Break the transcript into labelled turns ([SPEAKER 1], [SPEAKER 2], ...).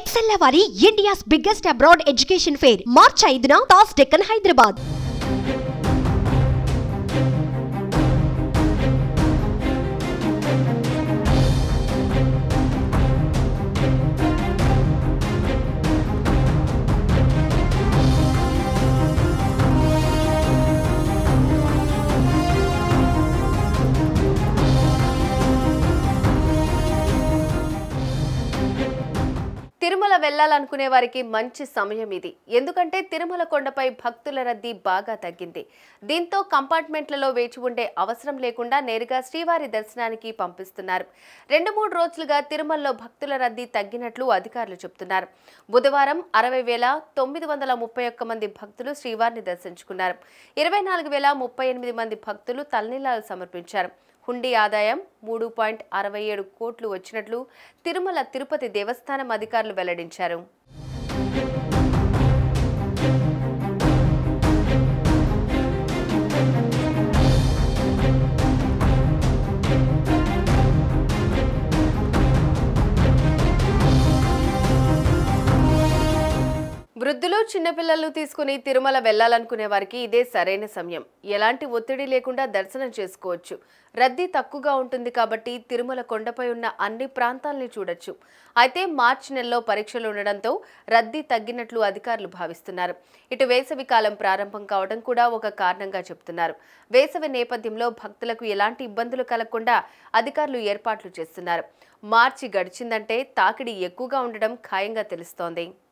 [SPEAKER 1] XL వారి India's biggest abroad education fair March ఐదున తాస్ డెక్కన్ హైదరాబాద్
[SPEAKER 2] తిరుమల వెళ్ళాలనుకునే వారికి మంచి సమయం ఇది ఎందుకంటే తిరుమల కొండపై భక్తుల రద్దీ బాగా తగ్గింది దీంతో కంపార్ట్మెంట్లలో వేచి ఉండే అవసరం లేకుండా నేరుగా శ్రీవారి దర్శనానికి పంపిస్తున్నారు రెండు మూడు రోజులుగా తిరుమలలో భక్తుల రద్దీ తగ్గినట్లు అధికారులు చెబుతున్నారు బుధవారం అరవై వేల తొమ్మిది వందల ముప్పై ఒక్క మంది భక్తులు శ్రీవారిని దర్శించుకున్నారు ఇరవై నాలుగు వేల ముప్పై ఎనిమిది మంది భక్తులు తలనీలాలు సమర్పించారు హుండీ ఆదాయం మూడు పాయింట్ అరవై ఏడు కోట్లు వచ్చినట్లు తిరుమల తిరుపతి దేవస్థానం అధికారులు వెల్లడించారు వృద్ధులు చిన్నపిల్లలు తీసుకుని తిరుమల వెళ్ళాలనుకునే వారికి ఇదే సరైన సమయం ఎలాంటి ఒత్తిడి లేకుండా దర్శనం చేసుకోవచ్చు రద్దీ తక్కువగా ఉంటుంది కాబట్టి తిరుమల కొండపై ఉన్న అన్ని ప్రాంతాల్ని చూడొచ్చు అయితే మార్చి నెలలో పరీక్షలు ఉండడంతో రద్దీ తగ్గినట్లు అధికారులు భావిస్తున్నారు ఇటు వేసవి కాలం ప్రారంభం కావడం కూడా ఒక కారణంగా చెబుతున్నారు వేసవి నేపథ్యంలో భక్తులకు ఎలాంటి ఇబ్బందులు కలగకుండా అధికారులు ఏర్పాట్లు చేస్తున్నారు మార్చి గడిచిందంటే తాకిడి ఎక్కువగా ఉండడం ఖాయంగా తెలుస్తోంది